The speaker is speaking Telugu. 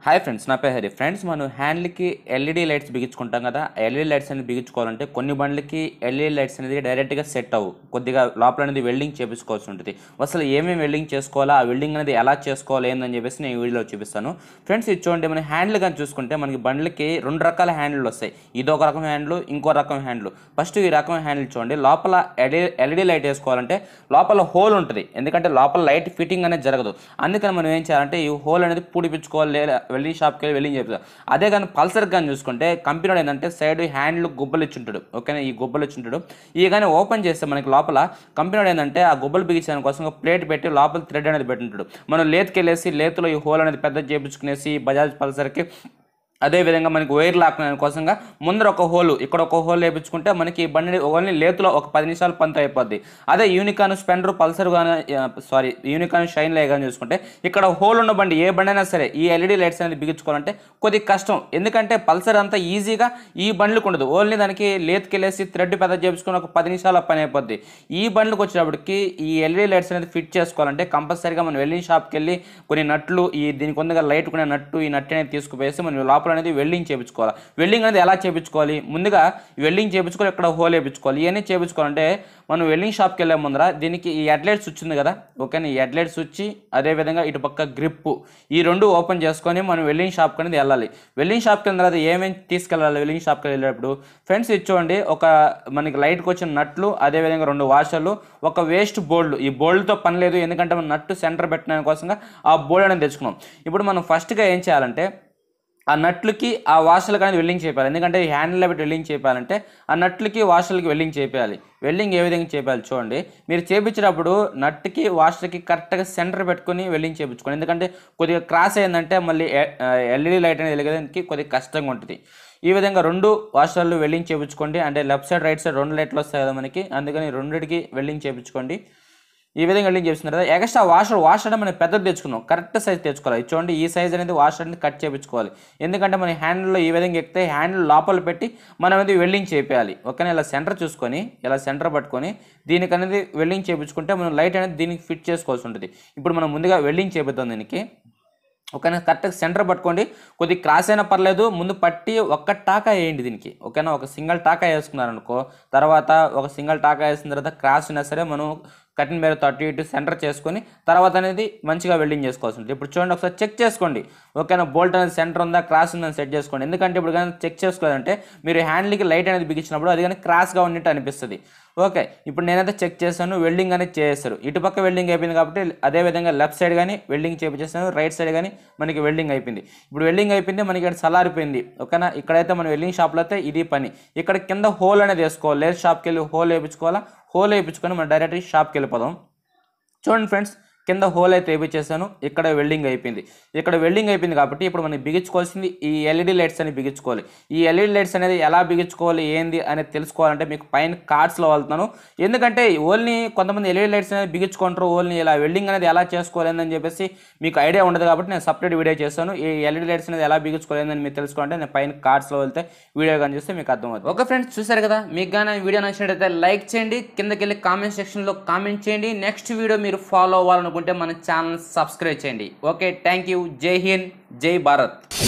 హాయ్ ఫ్రెండ్స్ నా పేరు హరి ఫ్రెండ్స్ మనం హ్యాండ్లకి ఎల్ఈడి లైట్స్ బిగించుకుంటాం కదా ఎల్ఈడి లైట్స్ అనేది బిగించుకోవాలంటే కొన్ని బండ్లకి ఎల్ఈడి లైట్స్ అనేది డైరెక్ట్గా సెట్ అవ్వు కొద్దిగా లోపల అనేది వెల్డింగ్ చేపించుకోవాల్సి ఉంటుంది అసలు ఏమేమి వెల్డింగ్ చేసుకోవాలా ఆ వెల్డింగ్ అనేది ఎలా చేసుకోవాలి ఏందని చెప్పేసి నేను ఈ వీడియోలో చూపిస్తాను ఫ్రెండ్స్ ఇది చూడండి మన హ్యాండిల్ కానీ చూసుకుంటే మనకి బండ్లకి రెండు రకాల హ్యాండిల్ వస్తాయి ఇది ఒక రకం హ్యాండిల్ ఇంకో రకం హ్యాండిల్ ఫస్ట్ ఈ రకం హ్యాండిల్ చూడండి లోపల ఎల్ఈడి లైట్ వేసుకోవాలంటే లోపల హోల్ ఉంటుంది ఎందుకంటే లోపల లైట్ ఫిట్టింగ్ అనేది జరగదు అందుకని మనం ఏం చేయాలంటే ఈ హోల్ అనేది పూడిపించుకోవాలి లేదా వెల్డింగ్ షాప్కి వెళ్ళి వెల్డింగ్ చేపిస్తాం అదే కానీ పల్సర్ కానీ చూసుకుంటే కంపెనీ ఏంటంటే సైడ్ హ్యాండ్లు గుబ్బలు ఇచ్చుంటాడు ఓకేనా ఈ గుబ్బలు ఇచ్చుంటాడు ఈ కానీ ఓపెన్ చేస్తే మనకి లోపల కంపెనీ ఏంటంటే ఆ గుబ్బలు బిగించడానికి కోసం ఒక ప్లేట్ పెట్టి లోపల థ్రెడ్ అనేది పెట్టుంటాడు మనం లేత్కి వెళ్ళేసి లేతులో ఈ హోల్ అనేది పెద్ద చేపించుకునేసి బజాజ్ పల్సర్కి అదే విధంగా మనకి వైర్ లాక్కోవడానికి కోసంగా ముందర ఒక హోల్ ఇక్కడ ఒక హోల్ వేయించుకుంటే మనకి ఈ బండి ఓన్లీ లేతులో ఒక పది నిమిషాలు పంత అయిపోద్ది అదే యూనికాన్ స్పెండర్ పల్సర్ కానీ సారీ యూనికాన్ షైన్ లే కానీ చూసుకుంటే ఇక్కడ హోల్ ఉన్న బండి ఏ బండి అయినా సరే ఈ ఎల్ఈడి లైట్స్ అనేది బిగించుకోవాలంటే కొద్దిగా కష్టం ఎందుకంటే పల్సర్ అంతా ఈజీగా ఈ బండ్లకు ఉండదు ఓన్లీ దానికి లేత్కెళ్ళేసి థ్రెడ్ పెద్ద చేపించుకొని ఒక పది నిమిషాల పని అయిపోద్ది ఈ బండ్లకు వచ్చేటప్పటికి ఈ ఎల్ఈడి లైట్స్ అనేది ఫిట్ చేసుకోవాలంటే కంపల్సరీగా మనం వెళ్ళిన షాప్కి వెళ్ళి కొన్ని నట్లు ఈ దీనికి ఉందిగా లైట్ కొనే నట్టు ఈ నట్టు అనేది తీసుకుపోయేసి మనం లోపల అనేది వెల్డింగ్ చేయించుకోవాలి వెల్డింగ్ అనేది ఎలా చేయించుకోవాలి ముందుగా వెల్డింగ్ చేయించుకోవాలి ఇక్కడ హోల్ వేయించుకోవాలి ఇవన్నీ చేయించుకోవాలంటే మనం వెల్డింగ్ షాప్కి వెళ్ళే ముందర దీనికి ఈ హెడ్లైట్ స్విచ్ ఉంది కదా ఓకేనా ఈ హెడ్లైట్ స్విచ్ అదేవిధంగా ఇటు పక్క గ్రిప్ ఈ రెండు ఓపెన్ చేసుకొని మనం వెల్డింగ్ షాప్కి అనేది వెళ్ళాలి వెల్డింగ్ షాప్కి వెళ్ళిన తర్వాత ఏమేమి తీసుకెళ్ళాలి వెల్డింగ్ షాప్కి వెళ్ళేటప్పుడు ఫ్రెండ్స్ ఇది చూడండి ఒక మనకి లైట్కి వచ్చిన నట్లు అదేవిధంగా రెండు వాషర్లు ఒక వేస్ట్ బోల్డ్ ఈ బోల్డ్తో పని లేదు ఎందుకంటే మనం నట్టు సెంటర్ పెట్టడానికి కోసంగా ఆ బోల్డ్ అనేది తెచ్చుకున్నాం ఇప్పుడు మనం ఫస్ట్గా ఏం చేయాలంటే ఆ నట్లకి ఆ వాషర్లకు అనేది వెల్డింగ్ చేయాలి ఎందుకంటే ఈ హ్యాండిల్ పెట్టి వెల్డింగ్ చేయాలంటే ఆ నట్లకి వాషర్లకి వెల్డింగ్ చేయాలి వెల్డింగ్ ఏ విధంగా చేయాలి చూడండి మీరు చేపించినప్పుడు నట్టుకి వాషర్కి కరెక్ట్గా సెంటర్ పెట్టుకొని వెల్డింగ్ చేయించుకోండి ఎందుకంటే కొద్దిగా క్రాస్ అయిందంటే మళ్ళీ ఎల్ఈడి లైట్ అనేది వెలిగడానికి కొద్దిగా కష్టంగా ఉంటుంది ఈ విధంగా రెండు వాషర్లు వెల్డింగ్ చేయించుకోండి అంటే లెఫ్ట్ సైడ్ రైట్ సైడ్ రెండు లైట్లు వస్తాయి కదా మనకి అందుకని రెండిటికి వెల్డింగ్ చేయించుకోండి ఈ విధంగా వెల్డింగ్ చేసిన తర్వాత ఎక్స్ట్రా వాషర్ వాషర్ అంటే మనం పెద్దది తెచ్చుకున్నాం కరెక్ట్ సైజ్ తెచ్చుకోవాలి ఇది చూడండి ఈ సైజ్ అనేది వాషర్ అనేది కట్ చేయించుకోవాలి ఎందుకంటే మన హ్యాండిల్లో ఈ విధంగా ఎక్కితే హ్యాండిల్ లోపల పెట్టి మనం అనేది వెల్డింగ్ చేయాలి ఓకేనా ఇలా సెంటర్ చూసుకొని ఇలా సెంటర్ పట్టుకొని దీనికి అనేది వెల్డింగ్ చేయించుకుంటే మనం లైట్ అనేది దీనికి ఫిట్ చేసుకోవాల్సి ఉంటుంది ఇప్పుడు మనం ముందుగా వెల్డింగ్ చేపిద్దాం దీనికి ఓకేనా కరెక్ట్గా సెంటర్ పట్టుకోండి కొద్ది క్రాస్ అయినా పర్లేదు ముందు పట్టి ఒక్క టాకా వేయండి దీనికి ఓకేనా ఒక సింగిల్ టాకా వేసుకున్నారనుకో తర్వాత ఒక సింగిల్ టాకా వేసిన తర్వాత క్రాస్ అయినా సరే మనం కటింగ్ మీద అటు ఇటు సెంటర్ చేసుకొని తర్వాత అనేది మంచిగా వెల్డింగ్ చేసుకోవాల్సి ఉంటుంది ఇప్పుడు చూడండి ఒకసారి చెక్ చేసుకోండి ఓకేనా బోల్ట్ అనేది సెంటర్ ఉందా క్రాస్ ఉందని సెట్ చేసుకోండి ఎందుకంటే ఇప్పుడు కానీ చెక్ చేసుకోవాలంటే మీరు హ్యాండిల్కి లైట్ అనేది బిగించినప్పుడు అది కానీ క్రాస్గా ఉన్నట్టు అనిపిస్తుంది ఓకే ఇప్పుడు నేనైతే చెక్ చేశాను వెల్డింగ్ అనేది చేస్తారు ఇటుపక్క వెల్డింగ్ అయిపోయింది కాబట్టి అదే విధంగా లెఫ్ట్ సైడ్ కానీ వెల్డింగ్ చేపించేస్తాను రైట్ సైడ్ కానీ మనకి వెల్డింగ్ అయిపోయింది ఇప్పుడు వెల్డింగ్ అయిపోయింది మనకి ఇక్కడ సలారిపోయింది ఓకేనా ఇక్కడైతే మన వెల్డింగ్ షాప్లో అయితే ఇది పని ఇక్కడ కింద హోల్ అనేది వేసుకోవాలి లేస్ షాప్కి వెళ్ళి హోల్ వేయించుకోవాలా హోల్ వేయించుకొని మనం డైరెక్ట్ షాప్కి వెళ్ళిపోదాం చూడండి ఫ్రెండ్స్ కింద హోల్ అయితే వేయించేసాను ఇక్కడ వెల్డింగ్ అయిపోయింది ఇక్కడ వెల్డింగ్ అయిపోయింది కాబట్టి ఇప్పుడు మనం బిగించుకోవాల్సింది ఈ ఎల్ఈడి లైట్స్ అని బిగించుకోవాలి ఈ ఎల్ఈడి లైట్స్ అనేది ఎలా బిగించుకోవాలి ఏంది అనేది తెలుసుకోవాలంటే మీకు పైన కార్డ్స్లో వెళ్తాను ఎందుకంటే ఓన్లీ కొంతమంది ఎల్ఈడి లైట్స్ అనేది బిగించుకుంటారు ఓన్లీ ఇలా వెల్డింగ్ అనేది ఎలా చేసుకోవాలి అని చెప్పేసి మీకు ఐడియా ఉండదు కాబట్టి నేను సపరేట్ వీడియో చేస్తాను ఈ ఎల్ఈడి లైట్స్ అనేది ఎలా బిగించుకోవాలి అని మీరు తెలుసుకోవాలంటే నేను పైన కార్డ్స్లో వెళ్తే వీడియో కానీ చూస్తే మీకు అర్థమవుతుంది ఓకే ఫ్రెండ్స్ చూసారు కదా మీకు కానీ వీడియో నచ్చినట్టయితే లైక్ చేయండి కిందకి వెళ్ళి కామెంట్ సెక్షన్లో కామెంట్ చేయండి నెక్స్ట్ వీడియో మీరు ఫాలో అవ్వాలనుకుంటే మన ఛానల్ సబ్స్క్రైబ్ చేయండి ఓకే థ్యాంక్ యూ జై హింద్ జై భారత్